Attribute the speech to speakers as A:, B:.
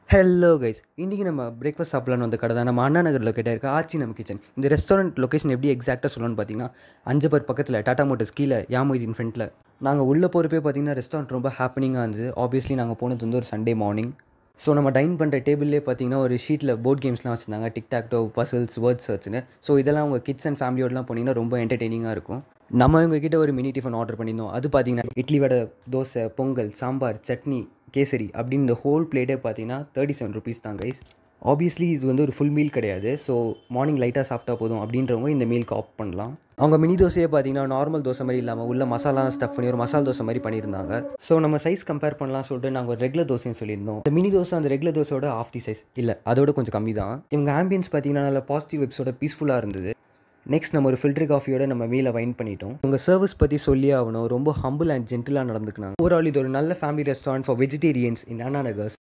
A: hello guys இன்றைக்கி நம்ம breakfast சாப்பிடலான்னு வந்த கடை தான் நம்ம அண்ணா நகர் லொக்கேட்டாக இருக்க ஆச்சி நம்ம கிச்சன் இந்த ரெஸ்டாரண்ட் லொக்கேஷன் எப்படி எக்ஸாக்டாக சொல்லணும்னு பார்த்தீங்கன்னா அஞ்சபர் பக்கத்தில் டாடா மோட்டர்ஸ் கீழே யாமொய்தீன் ஃப்ரண்ட்டில் நாங்கள் உள்ளே போகிறப்பே பார்த்தீங்கன்னா ரெஸ்டாரண்ட் ரொம்ப ஹாப்பனிங்காக இருந்துச்சு ஆப்வியஸ்லி நாங்கள் போனது வந்து ஒரு சண்டே மார்னிங் ஸோ நம்ம டைன் பண்ணுற டேபிள்லேயே பார்த்தீங்கன்னா ஒரு ஷீட்டில் போர்ட் கேம்ஸ்லாம் வச்சுருந்தாங்க டிக்டாக்டோ பசில்ஸ் வேர்ட் சர்ச்னு ஸோ இதெல்லாம் உங்கள் கிட்ஸ் அண்ட் ஃபேமிலியோடலாம் போனீங்கன்னா ரொம்ப என்டர்டெய்னிங்காக இருக்கும் நம்ம இவங்ககிட்ட ஒரு மினி டிஃபன் ஆர்டர் பண்ணியிருந்தோம் அது பார்த்தீங்கன்னா இட்லி வடை தோசை பொங்கல் சாம்பார் சட்னி கேசரி அப்படின்னு இந்த ஹோல் பிளேட்டே பார்த்தீங்கன்னா தேர்ட்டி செவன் ருபீஸ் தான் கைஸ் ஆப்வியஸ்லி இது வந்து ஒரு ஃபுல் மீல் கிடையாது ஸோ மார்னிங் லைட்டாக சாப்பிட்டா போதும் அப்படின்றவங்க இந்த மீலுக்கு ஆப் பண்ணலாம் அவங்க மினி தோசையே பார்த்தீங்கன்னா நார்மல் தோசை மாதிரி இல்லாமல் உள்ள மசாலாலாம் ஸ்டஃப் பண்ணி ஒரு மசாலா தோசை மாதிரி பண்ணியிருந்தாங்க ஸோ நம்ம சைஸ் கம்பேர் பண்ணலாம் சொல்லிட்டு நாங்கள் ஒரு ரெகுலர் தோசையும் சொல்லியிருந்தோம் இந்த மினி தோசை அந்த ரெகுலர் தோசையோட ஆஃப் தி சைஸ் இல்லை அதோட கொஞ்சம் கம்மி தான் இவங்க ஆம்பியன்ஸ் பார்த்தீங்கன்னா நல்ல பாசிட்டிவ் வெப்ஸோட பீஸ்ஃபுல்லாக இருந்தது நெக்ஸ்ட் நம்ம ஒரு ஃபில்டர் காஃபியோட நம்ம மீலை வைன் பண்ணிட்டோம் உங்கள் சர்வீஸ் பற்றி சொல்லியே ஆகணும் ரொம்ப ஹம்பிள் அண்ட் ஜென்டிலாக நடந்துக்கினாங்க ஓவரால் இது ஒரு நல்ல family restaurant for vegetarians in Anna நகர்ஸ்